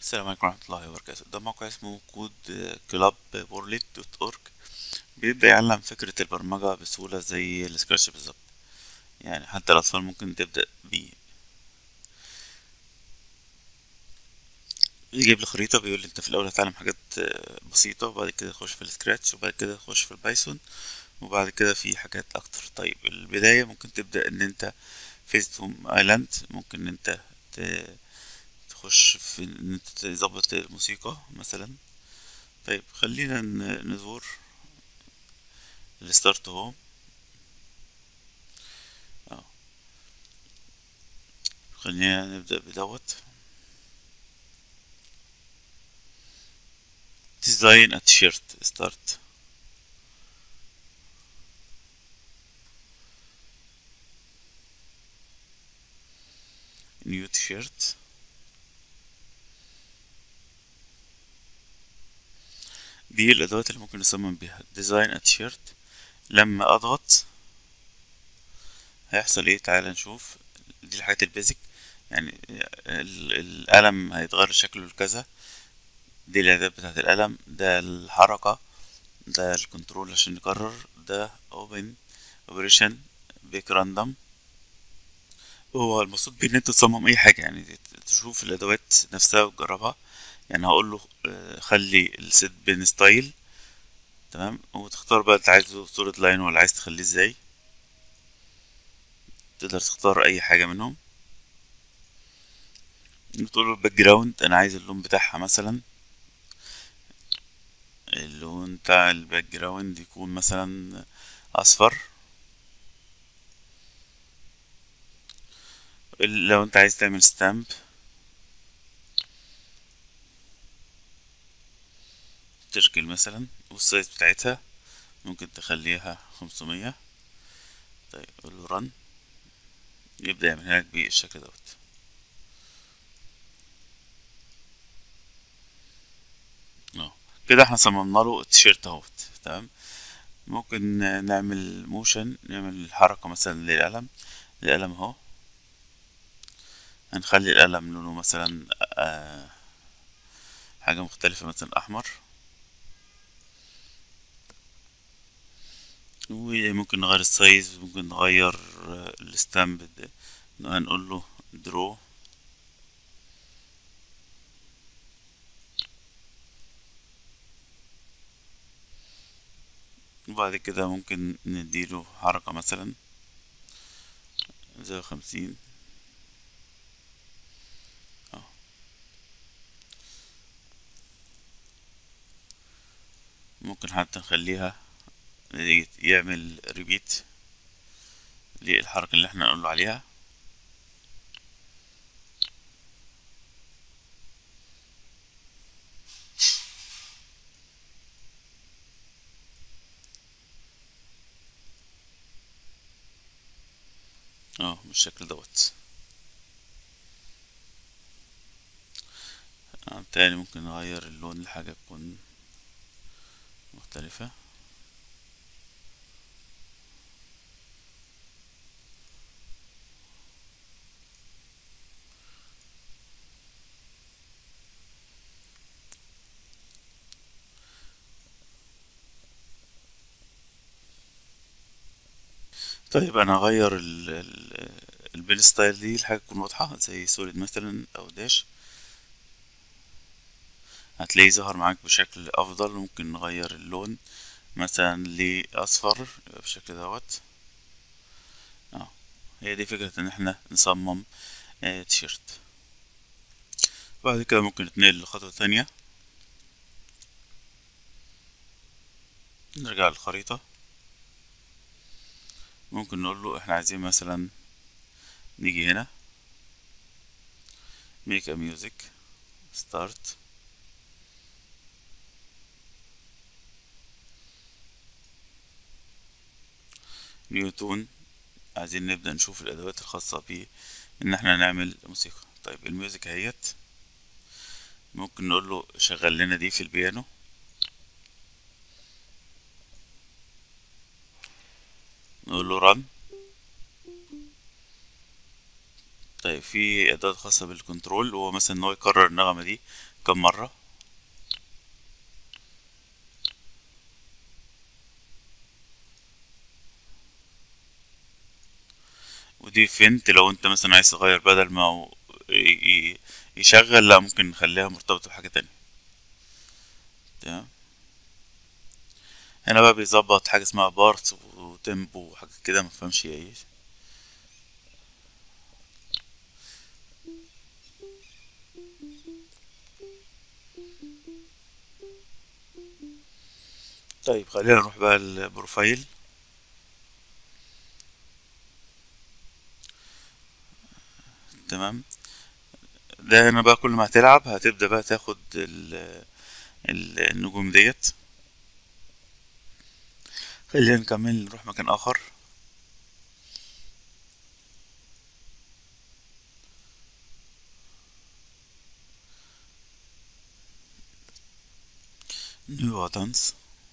السلام عليكم ورحمة الله وبركاته ده موقع اسمه كود كلاب وورلد دوت اورج بيبدأ يعلم فكرة البرمجة بسهولة زي السكراتش بالظبط يعني حتى الأطفال ممكن تبدأ بيه يجيب لي خريطة بيقول لي انت في الأول هتعلم حاجات بسيطة وبعد كده تخش في السكراتش وبعد كده تخش في البايثون وبعد كده في حاجات أكتر طيب البداية ممكن تبدأ ان انت فيستوم ايلاند ممكن ان انت تخش في ان انت تظبط الموسيقى مثلا طيب خلينا نزور الستارت هوم اه خلينا نبدأ بدوت ديزاين ا تيشيرت ستارت نيو تيشيرت دي الادوات اللي ممكن نصمم بيها ديزاين ا تيشيرت لما اضغط هيحصل ايه تعال نشوف دي الحاجات البيزك يعني القلم هيتغير شكله لكذا دي الاعداد بتاعت القلم ده الحركة ده الكنترول عشان نكرر ده اوبن اوبريشن بيك راندوم هو المقصود بيه ان انت تصمم اي حاجة يعني تشوف الادوات نفسها وتجربها يعني هقول له خلي السيت بين ستايل تمام وتختار بقى انت عايزه صورة لاين ولا عايز تخليه ازاي تقدر تختار اي حاجة منهم بتقول له الباك جراوند انا عايز اللون بتاعها مثلا اللون بتاع الباك جراوند يكون مثلا اصفر لو انت عايز تعمل ستامب تشكيل مثلا والسايز بتاعتها ممكن تخليها خمسمية طيب قول له رن يبدأ يعملها لك بالشكل دوت اهو كده احنا صممنا له التيشيرت اهوت تمام ممكن نعمل موشن نعمل حركة مثلا للقلم القلم اهو هنخلي القلم لونه مثلا آه حاجة مختلفة مثلا أحمر وممكن نغير السايز ممكن نغير الستامب هنقول له درو وبعد كده ممكن نديله حركة مثلا زي خمسين ممكن حتى نخليها يعمل ريبيت للحركة اللي احنا نقول عليها اه بالشكل دوت بالتالي ممكن نغير اللون لحاجة تكون مختلفة طيب انا هغير البين ستايل دي لحاجة تكون واضحة زي سوليد مثلا او داش هتلاقيه ظهر معاك بشكل افضل ممكن نغير اللون مثلا لاصفر بالشكل دوت اه هي دي فكرة ان احنا نصمم اه تيشيرت بعد كده ممكن نتنقل لخطوة تانية نرجع للخريطة ممكن نقول له احنا عايزين مثلا نيجي هنا make a music start نيوتون عايزين نبدأ نشوف الأدوات الخاصة ب إن احنا نعمل موسيقى طيب الميوزك اهيت ممكن نقول له شغل لنا دي في البيانو نقول له رن طيب في أداة خاصة بالكنترول هو مثلا إن هو يكرر النغمة دي كم مرة ودي فنت لو انت مثلا عايز تغير بدل ما هو ي- ي- يشغل لا ممكن نخليها مرتبطة بحاجة تانية تمام هنا بقى بيظبط حاجة اسمها بارتس وتيمبو وحاجة كده مفهمش هي ايه طيب خلينا نروح بقى البروفايل تمام ده هنا بقى كل ما هتلعب هتبدأ بقى تاخد ال ال- النجوم ديت خلينا نكمل نروح مكان آخر نيو ادانس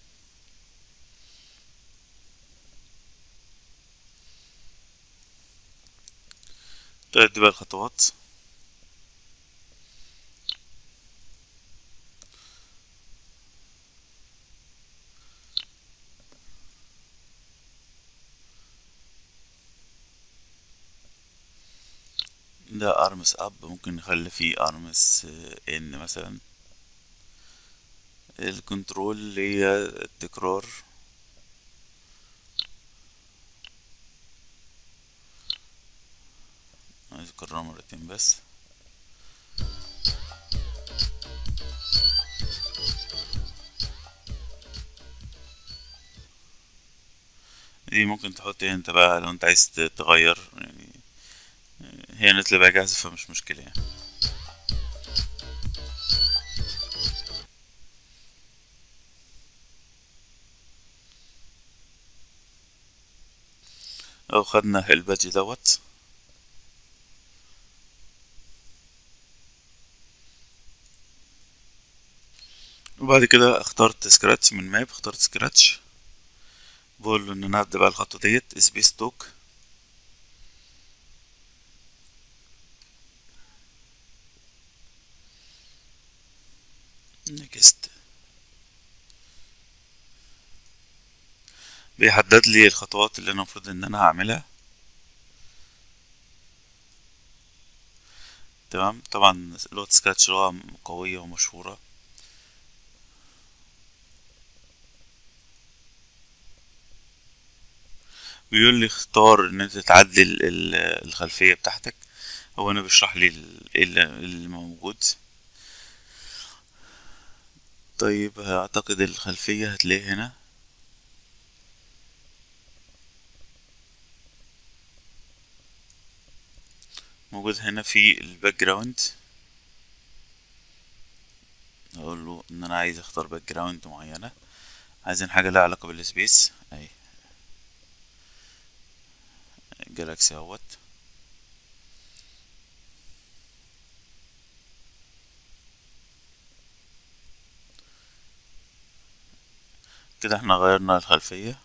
طيب دي بقى الخطوات ده ارمس اب ممكن نخلي فيه ارمس ان مثلا الكنترول اللي هي التكرار عايز اكررها مرتين بس دي ممكن تحط هنا انت بقى لو انت عايز تغير يعني هي نازلة بقى جاهزة فمش مشكلة يعني او خدنا البادج دوت وبعد كده اخترت سكراتش من ماب اخترت سكراتش بقول له ان انا هبدأ بقى الخطوة ديت سبيس توك نيكست بيحدد لي الخطوات اللي انا المفروض ان انا هعملها تمام طبعا لغة سكراتش لغة قوية ومشهورة بيقول لي اختار ان انت تعدل ال- الخلفية بتاعتك هو انا بيشرح لي ال- ايه اللي اللي موجود طيب اعتقد الخلفية هتلاقي هنا موجود هنا في الباك جراوند اقول له ان انا عايز اختار باك جراوند معينة عايزين حاجة لها علاقة بالسبيس اهي جالاكسي اهوت كده احنا غيرنا الخلفية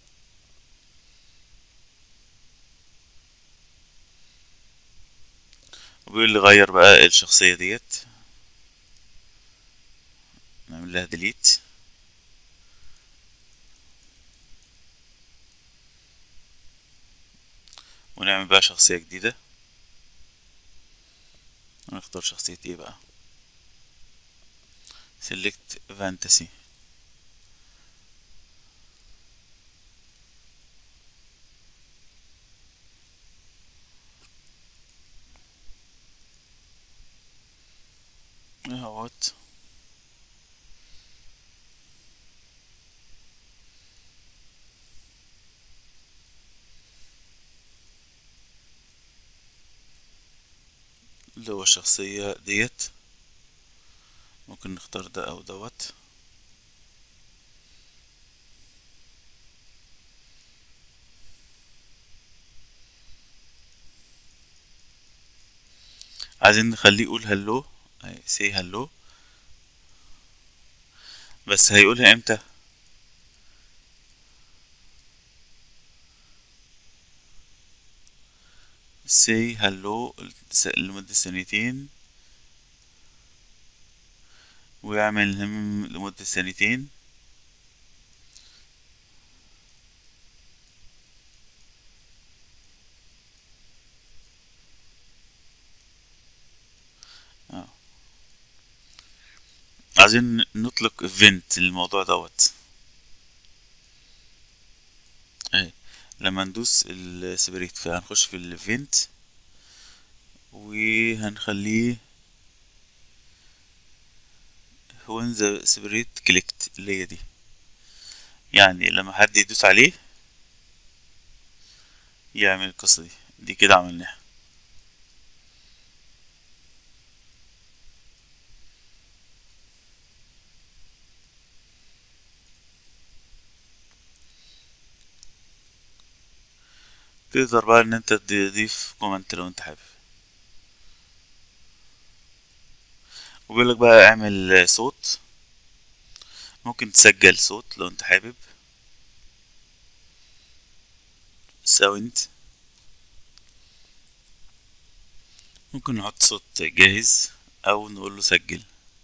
وبيقول لي غير بقى الشخصية ديت نعمل لها ديليت ونعمل بقى شخصية جديدة ونختار شخصية ايه بقى select fantasy اهوت اللي هو الشخصية ديت ممكن نختار ده او دوت عايزين نخليه يقول هلو سي هلو بس هيقولها امتى سي هلو لمدة ثانيتين ويعمل هم لمدة ثانيتين آه. عايزين نطلق ايفنت للموضوع دوت اهي لما ندوس السيبريت فهنخش في الايفنت وهنخليه when the separate clicked اللي هي دي يعني لما حد يدوس عليه يعمل القصة دي دي كده عملناها تقدر بقى ان انت تضيف كومنت لو انت حابب وبيقولك بقى اعمل صوت ممكن تسجل صوت لو انت حابب ساوند ممكن نحط صوت جاهز او نقول له سجل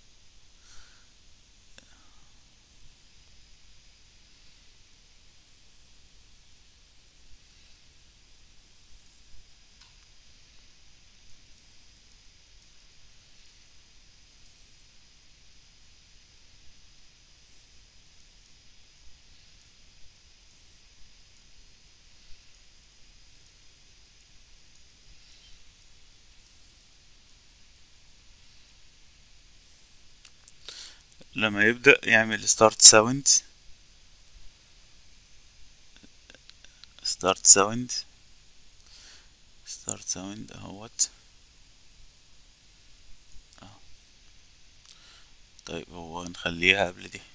لما يبدأ يعمل ستارت ساوند ستارت ساوند ستارت ساوند اهوت أهو. طيب هو نخليها قبل دي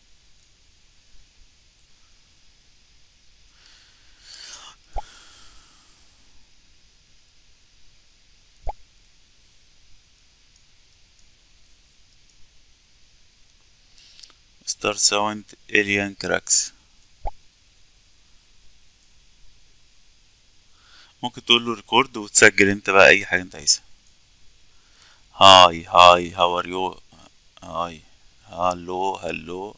ستارت ساوند الين كراكس ممكن تقول له ريكورد وتسجل انت بقى اي حاجه انت عايزها هاي هاي هاو ار يو هاي هالو هالو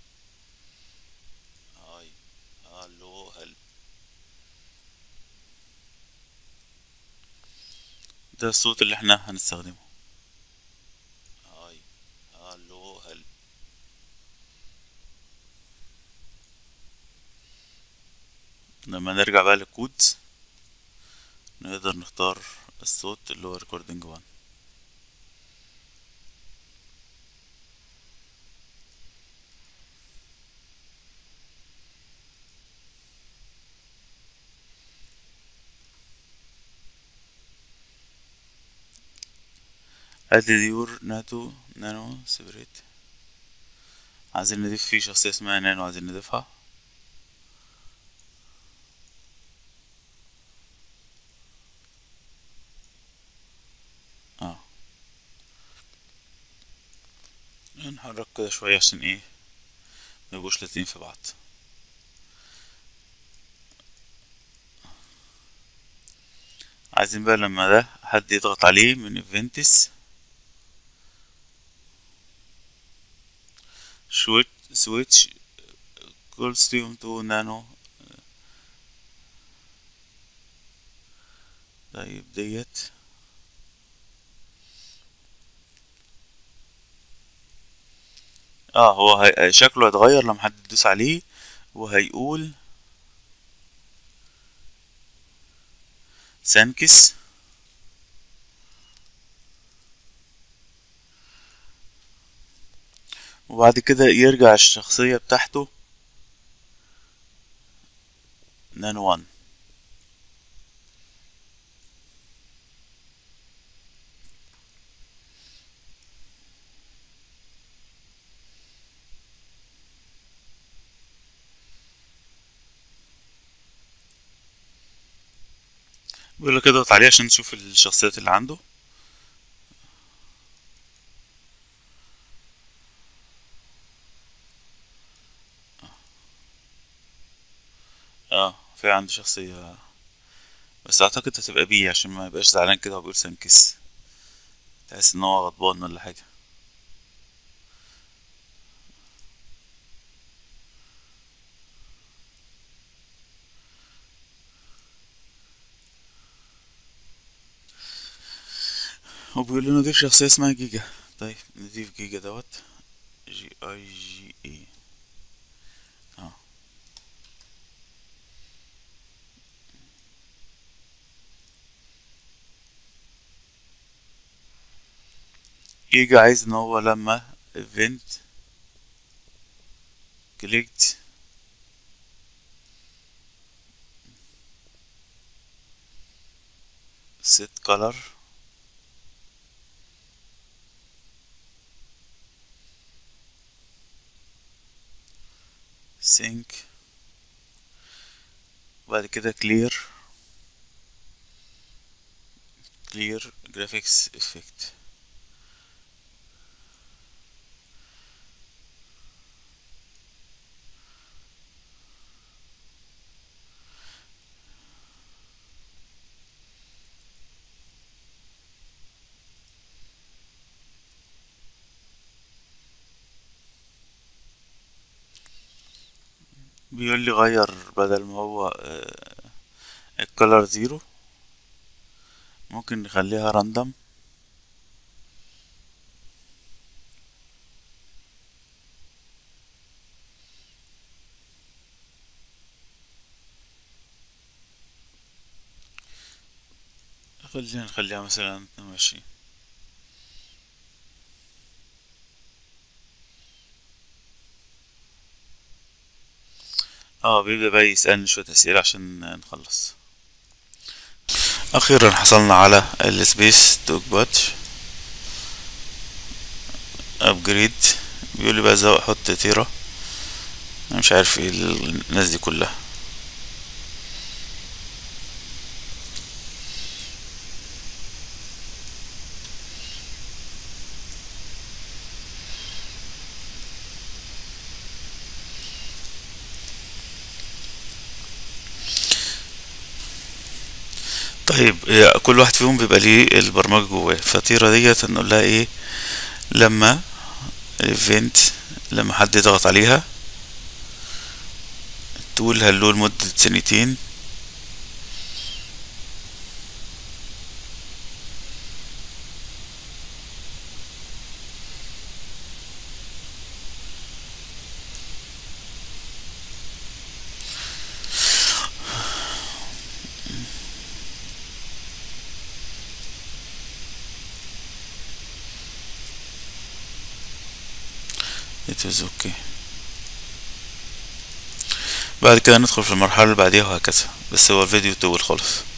هاي هالو هل ده الصوت اللي احنا هنستخدمه هاي هالو هل لما نرجع بقى للكود نقدر نختار الصوت اللي هو recording one ادي ديور ناتو نانو سيبريت عايزين نضيف فيه شخصية اسمها نانو عايزين نضيفها اه نحرك كده شوية عشان ايه ميبقوش لازقين في بعض عايزين بقى لما ده حد يضغط عليه من ايفنتس شويت سويتش كولستيوم تو نانو طيب ديت اه هو هي... شكله هيتغير لما حد يدوس عليه وهيقول سانكس وبعد كده يرجع الشخصية بتاعته نانو وان بيقول لك اضغط عليه عشان تشوف الشخصيات اللي عنده اه في عنده شخصية بس اعتقد هتبقى بيه عشان ما يبقاش زعلان كده وبيقول سانكس تحس ان هو غضبان ولا حاجة هو بيقول لي نضيف شخصية اسمها جيجا طيب نضيف جيجا دوت جي اي جي اي اه جيجا عايز ان هو لما event clicked set color sync بعد كده clear clear graphics effect بيقول لي غير بدل ما هو الكولر زيرو ممكن نخليها راندوم خلينا نخليها مثلا اتنين وعشرين اه بيبدأ بقى يسألني شوية أسئلة عشان نخلص أخيرا حصلنا على السبيس توك باتش أبجريد بيقول لي بقى ازاي أحط تيرا أنا مش عارف ايه الناس دي كلها طيب كل واحد فيهم بيبقى ليه البرمجة جواه فالتيرة ديت هنقول لها ايه لما الايفنت لما حد يضغط عليها تقول هلو لمدة ثانيتين it is okay بعد كده ندخل في المرحلة اللي بعديها وهكذا بس هو الفيديو طول خالص